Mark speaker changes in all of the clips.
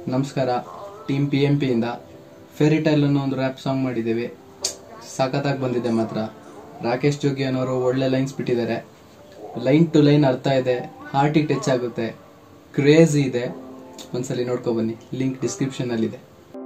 Speaker 1: ನಮಸ್ಕಾರ team P M ಪಿಯಿಂದ fairy tale ಅನ್ನೋ ಒಂದು ರ್ಯಾಪ್ ಸಾಂಗ್ ಮಾಡಿದ್ದೀವಿ ಸಖತ್ತಾಗಿ ಬಂದಿದೆ ಮಾತ್ರ ರಾಕೇಶ್ ಜೋಗಿ ಅನ್ನೋರು ಒಳ್ಳೆ ಲೈನ್ಸ್ ಬಿಟ್ಟಿದ್ದಾರೆ ಲೈನ್ ಟು ಲೈನ್ ಅರ್ಥ ಇದೆ ಹಾರ್ಟಿಗೆ ಟಚ್ ಆಗುತ್ತೆ ಕ್ರೇಜಿ ಇದೆ ಒಂದ್ಸಲಿ ನೋಡ್ಕೊ ಬನ್ನಿ ಲಿಂಕ್ ಡಿಸ್ಕ್ರಿಪ್ಷನಲ್ಲಿದೆ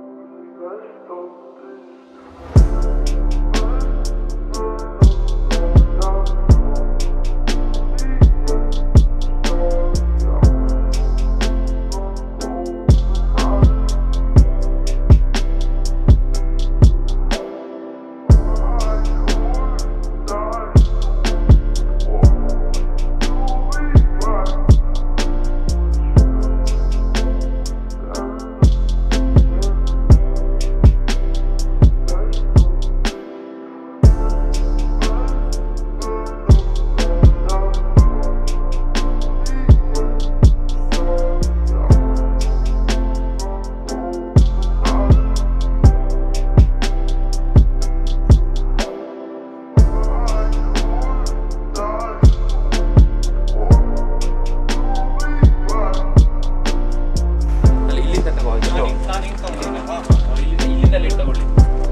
Speaker 2: ಅಲ್ಲಿ ಇಲ್ಲಿಂದ ತಗೋ ಇಷ್ಟು ಇಲ್ಲಿಂದ ಇಲ್ಲಿಂದಲೇ ತಗೊಳ್ಳಿ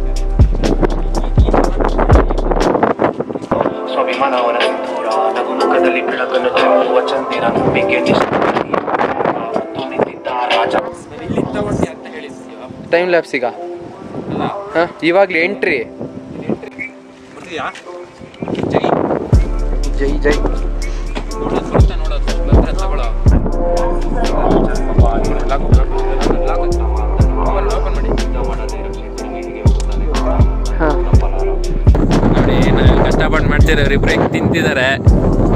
Speaker 3: ಸ್ವಾಭಿಮಾನವನ ಸಿಂಧೂರ ನಗುಮುಖದಲ್ಲಿ ಬೆಳಕನ್ನು ಚೆಲ್ಲುವ ಚಂದಿರ ನಂಬಿಕೆ ನಿಷ್ಠೆ ಹೊತ್ತು ನಿಂತಿದ್ದ ರಾಜ
Speaker 2: ಇಲ್ಲಿ ತಗೊಳ್ಳಿ ಅಂತ ಹೇಳಿದ್ಯಾ
Speaker 1: ಟೈಮ್ ಲ್ಯಾಪ್ಸಿಗ
Speaker 2: ಅಲ್ಲ
Speaker 1: ಇವಾಗಲೇ ಎಂಟ್ರಿ
Speaker 2: ಬರ್ತೀಯಾ ಜೈ
Speaker 1: ಜೈ ಜೈ
Speaker 2: ನೋಡೋದು ಬರ್ತಾ ನೋಡೋದು ಬಂದ್ರೆ ತಗೊಳ್ಳೋ ಲಾಕ್ ಓಪನ್ ಮಾಡಿ ನೋಡಿ ನಾವು ಕಷ್ಟಪಟ್ಟು ಮಾಡ್ತಿರೋರು ಬ್ರೇಕ್ ತಿಂತಿದ್ದಾರೆ